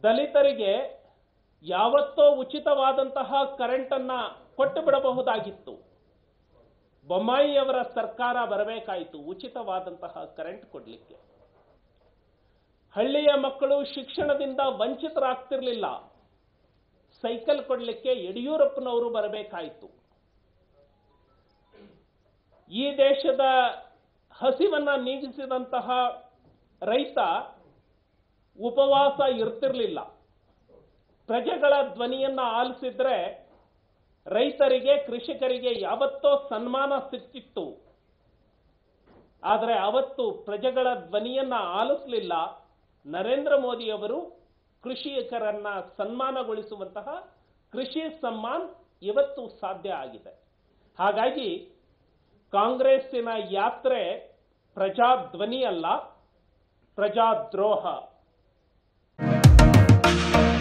ದಲಿತರಿಗೆ ಯಾವತ್ತೋ ಉಚಿತವಾದಂತಹ ಕರೆಂಟನ್ನ ಕೊಟ್ಟು ಬಿಡಬಹುದಾಗಿತ್ತು ಬೊಮ್ಮಾಯಿಯವರ ಸರ್ಕಾರ ಬರಬೇಕಾಯಿತು ಉಚಿತವಾದಂತಹ ಕರೆಂಟ್ ಕೊಡಲಿಕ್ಕೆ ಹಳ್ಳಿಯ ಮಕ್ಕಳು ಶಿಕ್ಷಣದಿಂದ ವಂಚಿತರಾಗ್ತಿರ್ಲಿಲ್ಲ ಸೈಕಲ್ ಕೊಡಲಿಕ್ಕೆ ಯಡಿಯೂರಪ್ಪನವರು ಬರಬೇಕಾಯಿತು ಈ ದೇಶದ ಹಸಿವನ್ನ ನೀಗಿಸಿದಂತಹ ರೈತ ಉಪವಾಸ ಇರ್ತಿರ್ಲಿಲ್ಲ ಪ್ರಜೆಗಳ ಧ್ವನಿಯನ್ನ ಆಲಿಸಿದ್ರೆ ರೈತರಿಗೆ ಕೃಷಿಕರಿಗೆ ಯಾವತ್ತೋ ಸನ್ಮಾನ ಸಿಕ್ತಿತ್ತು ಆದರೆ ಅವತ್ತು ಪ್ರಜೆಗಳ ಧ್ವನಿಯನ್ನ ಆಲಿಸಲಿಲ್ಲ ನರೇಂದ್ರ ಮೋದಿಯವರು ಕೃಷಿಕರನ್ನ ಸನ್ಮಾನಗೊಳಿಸುವಂತಹ ಕೃಷಿ ಸಮ್ಮಾನ್ ಇವತ್ತು ಸಾಧ್ಯ ಆಗಿದೆ ಹಾಗಾಗಿ ಕಾಂಗ್ರೆಸ್ಸಿನ ಯಾತ್ರೆ ಪ್ರಜಾಧ್ವನಿ ಅಲ್ಲ ಪ್ರಜಾದ್ರೋಹ